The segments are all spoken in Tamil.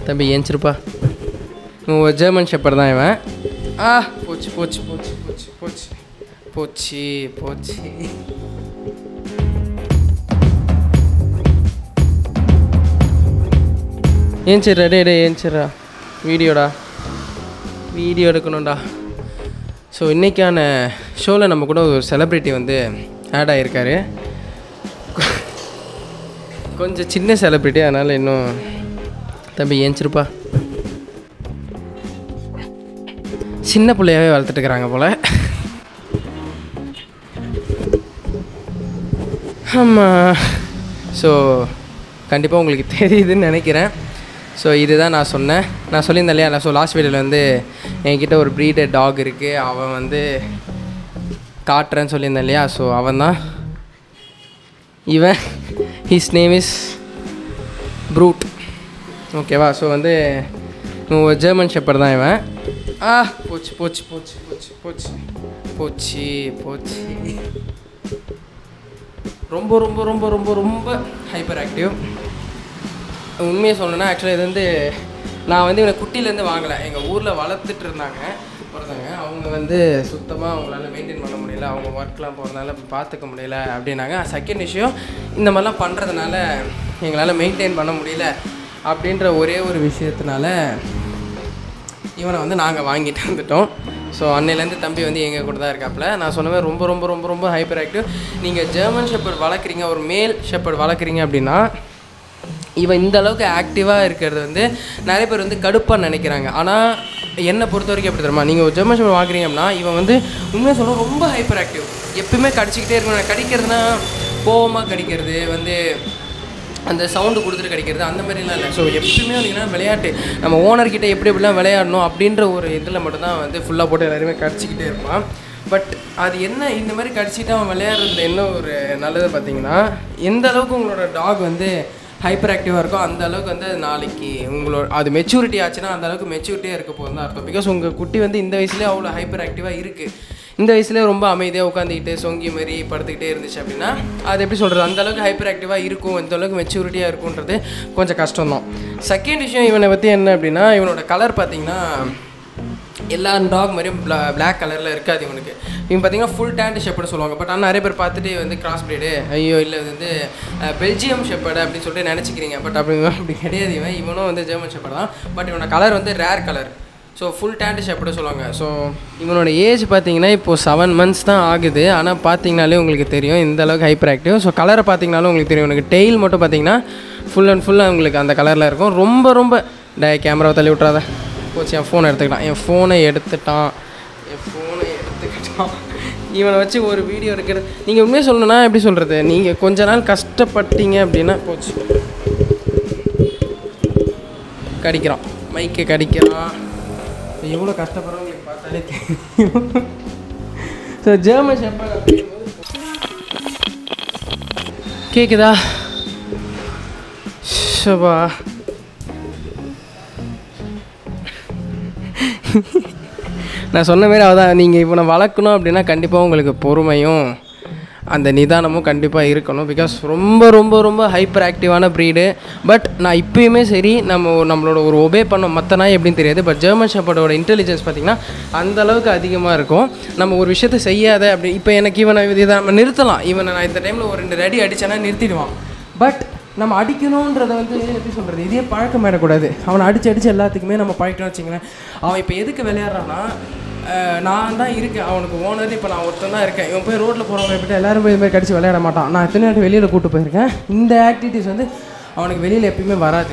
தம்பி ஏஞ்சிருப்பா இவன் ஜெர்மன் ஷெப்பர் தான் இவன் ஆ போச்சு போச்சு போச்சு போச்சு போச்சு போச்சு போச்சு ஏஞ்சிடுறா டே டே ஏஞ்சிடுறா வீடியோடா வீடியோ எடுக்கணும்டா ஸோ இன்றைக்கான ஷோவில் நம்ம கூட ஒரு செலிப்ரிட்டி வந்து ஆட் ஆகியிருக்காரு கொஞ்சம் சின்ன செலிப்ரிட்டி அதனால் இன்னும் தம்பி ஏஞ்சிருப்பா சின்ன பிள்ளையாவே வளர்த்துட்டு இருக்கிறாங்க போல் ஆமாம் ஸோ கண்டிப்பாக உங்களுக்கு தெரியுதுன்னு நினைக்கிறேன் ஸோ இதுதான் நான் சொன்னேன் நான் சொல்லியிருந்தேன் இல்லையா ஸோ லாஸ்ட் வீடியோவில் வந்து என்கிட்ட ஒரு ப்ரீடர் டாக் இருக்குது அவன் வந்து காட்டுறேன்னு சொல்லியிருந்தேன் இல்லையா ஸோ அவன் தான் இவன் ஹிஸ் நேம் இஸ் ப்ரூட் ஓகேவா ஸோ வந்து இவன் ஜெர்மன் ஷெப்பர் தான் இவன் ஆ போச்சு போச்சு போச்சு போச்சு போச்சு போச்சு போச்சு ரொம்ப ரொம்ப ரொம்ப ரொம்ப ரொம்ப ஹைப்பர் ஆக்டிவ் உண்மையை சொல்லணும்னா ஆக்சுவலாக இது வந்து நான் வந்து இவனை குட்டிலேருந்து வாங்கலை எங்கள் ஊரில் வளர்த்துட்டு இருந்தாங்க ஒருத்தவங்க அவங்க வந்து சுத்தமாக அவங்களால மெயின்டைன் பண்ண முடியல அவங்க ஒர்க்லாம் போகிறதுனால பார்த்துக்க முடியல அப்படின்னாங்க செகண்ட் விஷயம் இந்த மாதிரிலாம் பண்ணுறதுனால எங்களால் மெயின்டைன் பண்ண முடியல அப்படின்ற ஒரே ஒரு விஷயத்தினால இவனை வந்து நாங்கள் வாங்கிட்டு வந்துட்டோம் ஸோ அன்னையிலேருந்து தம்பி வந்து எங்கள் கூட தான் இருக்காப்புல நான் சொன்னவே ரொம்ப ரொம்ப ரொம்ப ரொம்ப ஹைப்பர் ஆக்டிவ் நீங்கள் ஜெர்மன் ஷெப்பர்ட் வளர்க்குறீங்க ஒரு மேல் ஷெப்பர்ட் வளர்க்குறீங்க அப்படின்னா இவன் இந்த அளவுக்கு ஆக்டிவாக இருக்கிறது வந்து நிறைய பேர் வந்து கடுப்பாக நினைக்கிறாங்க ஆனால் என்னை பொறுத்த வரைக்கும் எப்படி தெரியுமா நீங்கள் ஒரு ஜெர்மன் ஷெப்பர்ட் வாங்குறீங்க அப்படின்னா இவன் வந்து உண்மையாக சொல்ல ரொம்ப ஹைப்பர் ஆக்டிவ் எப்பயுமே கடிச்சிக்கிட்டே இருக்கணும் கடிக்கிறதுனா கோவமாக கடிக்கிறது வந்து அந்த சவுண்டு கொடுத்துட்டு கிடைக்கிறது அந்த மாதிரிலாம் இல்லை ஸோ எப்பயுமே வந்தீங்கன்னா விளையாட்டு நம்ம ஓனர்கிட்ட எப்படி எப்படிலாம் விளையாடணும் அப்படின்ற ஒரு இதில் மட்டும்தான் வந்து ஃபுல்லாக போட்டு எல்லாருமே கடிச்சிக்கிட்டே இருப்பான் பட் அது என்ன இந்த மாதிரி கடிச்சிட்டு அவன் விளையாடுறதுல என்ன ஒரு நல்லது பார்த்தீங்கன்னா எந்த அளவுக்கு உங்களோட டாக் வந்து ஹைப்பர் ஆக்டிவாக இருக்கோ அந்த அளவுக்கு வந்து அது நாளைக்கு உங்களோட அது மெச்சூரிட்டி ஆச்சுன்னா அந்த அளவுக்கு மெச்சூரிட்டியாக இருக்க போகுது தான் அர்த்தம் பிகாஸ் உங்கள் குட்டி வந்து இந்த வயசுலேயே அவ்வளோ ஹைப்பர் ஆக்டிவாக இருக்குது இந்த வயசுலேயே ரொம்ப அமைதியாக உட்காந்துக்கிட்டு சொங்கி மாதிரி படுத்துக்கிட்டே இருந்துச்சு அப்படின்னா அது எப்படி சொல்கிறது அந்த அளவுக்கு ஹைப்பர் ஆக்டிவாக இருக்கும் இந்த அளவுக்கு மெச்சூரிட்டியாக இருக்குன்றது கொஞ்சம் கஷ்டம் தான் செகண்ட் விஷயம் இவனை பற்றி என்ன அப்படின்னா இவனோட கலர் பார்த்தீங்கன்னா எல்லா டாக் மாதிரியும் பிளா பிளாக் கலரில் இருக்காது இவனுக்கு இவன் பார்த்தீங்கன்னா ஃபுல் டேண்ட் ஷெப்பர்டு சொல்லுவாங்க பட் ஆனால் நிறைய பேர் பார்த்துட்டு வந்து கிராஸ் பிரீடு ஐயோ இல்லை இது வந்து அஹ், பெல்ஜியம் ஷெப்பர்டு அப்படின்னு சொல்லிட்டு நினச்சிக்கிறீங்க பட் அப்படி அப்படி கிடையாது இவன் இவனும் வந்து ஜெர்மன் ஷெப்பர்டு தான் பட் இவனோட கலர் வந்து rare colour so full tanned shepherd சொல்லுவாங்க ஸோ இவனோட ஏஜ் பார்த்தீங்கன்னா இப்போது செவன் மந்த்ஸ் தான் ஆகுது ஆனால் பார்த்தீங்கனாலே உங்களுக்கு தெரியும் இந்த அளவுக்கு ஹைப்பர் ஆக்டிவ் ஸோ கலரை பார்த்தீங்கனாலும் உங்களுக்கு தெரியும் உனக்கு டெய்ல் மட்டும் பார்த்தீங்கன்னா ஃபுல் அண்ட் ஃபுல்லாக உங்களுக்கு அந்த கலரில் இருக்கும் ரொம்ப ரொம்ப டே கேமராவை தள்ளி விட்றாத போச்சு என் ஃபோனை எடுத்துக்கிட்டான் என் ஃபோனை எடுத்துட்டான் என் ஃபோனை எடுத்துக்கிட்டான் இவனை வச்சு ஒரு வீடியோ எடுக்கிறது நீங்கள் உண்மையாக சொல்லணும்னா எப்படி சொல்கிறது நீங்கள் கொஞ்ச நாள் கஷ்டப்பட்டீங்க அப்படின்னா போச்சு கடிக்கிறான் மைக்கை கடிக்கிறான் எவ்வளோ கஷ்டப்படுறோம் உங்களுக்கு பார்த்தாலே தெரியும் ஸோ ஜெர்மன் ஷெப்பர்ட் கேட்குதா ஷபா நான் சொன்ன மாதிரி அதான் நீங்கள் இப்போ நான் வளர்க்கணும் அப்படின்னா கண்டிப்பாக உங்களுக்கு பொறுமையும் அந்த நிதானமும் கண்டிப்பாக இருக்கணும் பிகாஸ் ரொம்ப ரொம்ப ரொம்ப ஹைப்பர் ஆக்டிவான ப்ரீடு பட் நான் இப்பயுமே சரி நம்ம ஒரு- நம்மளோட ஒரு ஒபே பண்ணோம் மற்ற நாய் எப்படின்னு தெரியாது பட் ஜெர்மன் ஷெப்பர்டோட இன்டெலிஜென்ஸ் பார்த்திங்கன்னா அந்த அளவுக்கு அதிகமாக இருக்கும் நம்ம ஒரு விஷயத்தை செய்யாத அப்படி இப்போ எனக்கு இவனை இதை நம்ம நிறுத்தலாம் இவனை நான் இந்த டைமில் ஒரு ரெண்டு ரெடி அடித்தேன்னா நிறுத்திடுவான் பட் நம்ம அடிக்கணுன்றத வந்து எப்படி சொல்கிறது இதே பழக்கம் ஆயிடக்கூடாது அவனை அடித்து அடித்து எல்லாத்துக்குமே நம்ம பழக்கிட்டோம் வச்சுங்களேன் அவன் இப்போ எதுக்கு விளையாடுறான்னா அஹ், நான் தான் இருக்கேன் அவனுக்கு ஓனர் இப்போ நான் ஒருத்தன் தான் இருக்கேன் இவன் போய் ரோட்டில் போகிறவங்க எப்படி எல்லாரும் போய் இது மாதிரி கடிச்சு விளையாட மாட்டான் நான் எத்தனை வாட்டி வெளியில் கூட்டு போயிருக்கேன் இந்த ஆக்டிவிட்டீஸ் வந்து அவனுக்கு வெளியில் எப்பயுமே வராது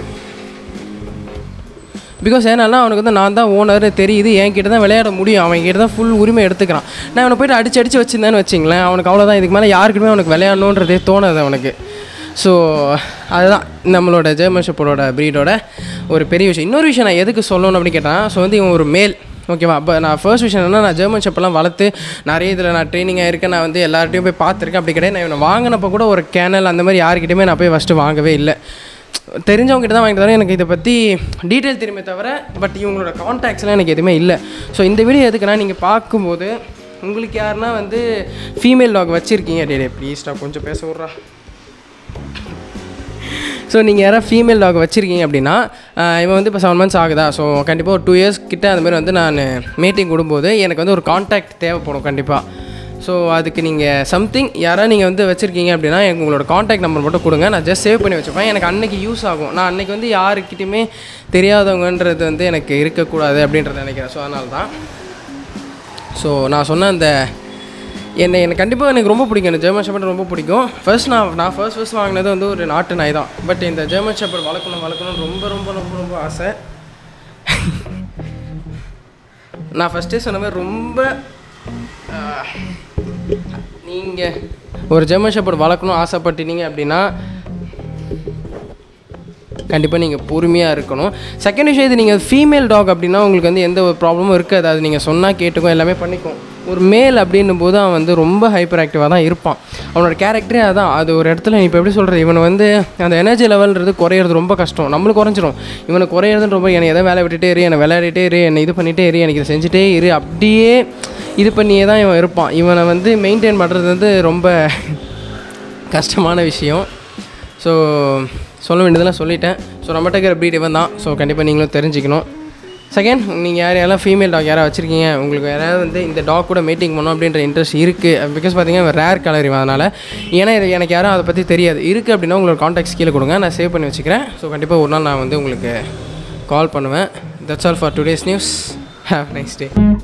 பிகாஸ் ஏன்னால அவனுக்கு வந்து நான் தான் ஓனர் தெரியுது என்கிட்ட தான் விளையாட முடியும் அவன் கிட்ட தான் ஃபுல் உரிமை எடுத்துக்கிறான் நான் அவனை போயிட்டு அடிச்சு அடிச்சு வச்சிருந்தேன்னு வச்சிங்களேன் அவனுக்கு அவ்வளோதான் இதுக்கு மேலே யாருக்குமே அவனுக்கு விளையாடணுன்றதே தோணாது அவனுக்கு ஸோ அதுதான் நம்மளோட ஜெர்மன் ஷெப்பரோட ப்ரீடோட ஒரு பெரிய விஷயம் இன்னொரு விஷயம் நான் எதுக்கு சொல்லணும் அப்படின்னு கேட்டால் ஸோ வந்து இவன் ஒரு மேல் ஓகேவா அப்போ நான் ஃபர்ஸ்ட் விஷயம் என்னன்னா நான் ஜெர்மன் ஷெப்பெல்லாம் வளர்த்து நிறைய இதில் நான் ட்ரைனிங் ஆயிருக்கேன் நான் வந்து எல்லார்ட்டையும் போய் பார்த்துருக்கேன் அப்படி கிடையாது நான் இவனை வாங்கினப்போ கூட ஒரு கேனல் அந்த மாதிரி யாருக்கிட்டையுமே நான் போய் ஃபஸ்ட்டு வாங்கவே இல்லை தெரிஞ்சவங்க கிட்ட தான் வாங்கிட்டு தரேன் எனக்கு இதை பற்றி டீட்டெயில் தெரியுமே தவிர பட் இவங்களோட கான்டாக்ட்ஸ்லாம் எனக்கு எதுவுமே இல்லை ஸோ இந்த வீடியோ எதுக்குன்னா நீங்கள் பார்க்கும்போது உங்களுக்கு யாருன்னா வந்து ஃபீமேல் டாக் வச்சுருக்கீங்க டே ப்ளீஸ்டா கொஞ்சம் பேச விட்றா ஸோ நீங்கள் யாராவது ஃபீமேல் டாக் வச்சுருக்கீங்க அப்படின்னா ஆஹ் இவன் வந்து இப்போ செவன் மந்த்ஸ் ஆகுதா ஸோ கண்டிப்பாக ஒரு டூ இயர்ஸ் கிட்ட அந்த மாதிரி வந்து நான் மீட்டிங் கொடுக்கும்போது எனக்கு வந்து ஒரு காண்டாக்ட் தேவைப்படும் கண்டிப்பாக ஸோ அதுக்கு நீங்கள் சம்திங் யாராவது நீங்கள் வந்து வச்சுருக்கீங்க அப்படின்னா எனக்கு உங்களோட காண்டாக்ட் நம்பர் மட்டும் கொடுங்க நான் ஜஸ்ட் சேவ் பண்ணி வச்சுப்பேன் எனக்கு அன்னைக்கு யூஸ் ஆகும் நான் அன்னைக்கு வந்து யாருக்கிட்டையுமே தெரியாதவங்கன்றது வந்து எனக்கு இருக்கக்கூடாது அப்படின்றத நினைக்கிறேன் ஸோ அதனால தான் ஸோ நான் சொன்ன அந்த என்னை எனக்கு கண்டிப்பாக எனக்கு ரொம்ப பிடிக்கும் எனக்கு ஜெர்மன் ஷெப்பர்ட் ரொம்ப பிடிக்கும் ஃபர்ஸ்ட் நான் நான் ஃபர்ஸ்ட் ஃபர்ஸ்ட் வாங்கினது வந்து ஒரு நாட்டு நாய் தான் பட் இந்த ஜெர்மன் ஷெப்பர்ட் வளர்க்கணும் வளர்க்கணும்னு ரொம்ப ரொம்ப ரொம்ப ரொம்ப ஆசை நான் ஃபஸ்ட்டே சொன்ன மாதிரி ரொம்ப நீங்கள் ஒரு ஜெர்மன் ஷெப்பர்ட் வளர்க்கணும் ஆசைப்பட்டீங்க அப்படின்னா கண்டிப்பாக நீங்கள் பொறுமையாக இருக்கணும் செகண்ட் விஷயம் இது நீங்கள் ஃபீமேல் டாக் அப்படின்னா உங்களுக்கு வந்து எந்த ஒரு ப்ராப்ளமும் இருக்காது அது நீங்கள் சொன்னால் கேட்டுக்கும் எல்லாமே பண்ணிக்கும் ஒரு மேல் அப்படின்னும் போது அவன் வந்து ரொம்ப ஹைப்பர் ஆக்டிவாக தான் இருப்பான் அவனோட கேரக்டரே அதான் அது ஒரு இடத்துல இப்போ எப்படி சொல்கிறது இவனை வந்து அந்த எனர்ஜி லெவல்ன்றது குறையிறது ரொம்ப கஷ்டம் நம்மளுக்கு குறைஞ்சிரும் இவனை குறையிறதுன்னு ரொம்ப என்னை எதை வேலை விட்டுட்டே இரு என்னை விளையாடிட்டே இரு என்னை இது பண்ணிகிட்டே இரு எனக்கு இதை செஞ்சுட்டே இரு அப்படியே இது பண்ணியே தான் இவன் இருப்பான் இவனை வந்து மெயின்டைன் பண்ணுறது வந்து ரொம்ப கஷ்டமான விஷயம் ஸோ சொல்ல வேண்டியதெல்லாம் சொல்லிட்டேன் ஸோ நம்மகிட்ட இருக்கிற ப்ரீட் இவன் தான் ஸோ கண்டிப்பாக நீங்களும் தெரிஞ்சுக்கணும் செகண்ட் நீங்கள் யார் யாரெல்லாம் ஃபீமேல் டாக் யாராவது வச்சுருக்கீங்க உங்களுக்கு யாராவது வந்து இந்த டாக் கூட மீட்டிங் பண்ணணும் அப்படின்ற இன்ட்ரெஸ்ட் இருக்குது பிகாஸ் பார்த்தீங்கன்னா ரேர் கலர் இவன் அதனால் ஏன்னா இது எனக்கு யாரும் அதை பற்றி தெரியாது இருக்குது அப்படின்னா உங்களோட காண்டாக்ட்ஸ் கீழே கொடுங்க நான் சேவ் பண்ணி வச்சுக்கிறேன் ஸோ கண்டிப்பாக ஒரு நாள் நான் வந்து உங்களுக்கு கால் பண்ணுவேன் that's all for today's news have nice day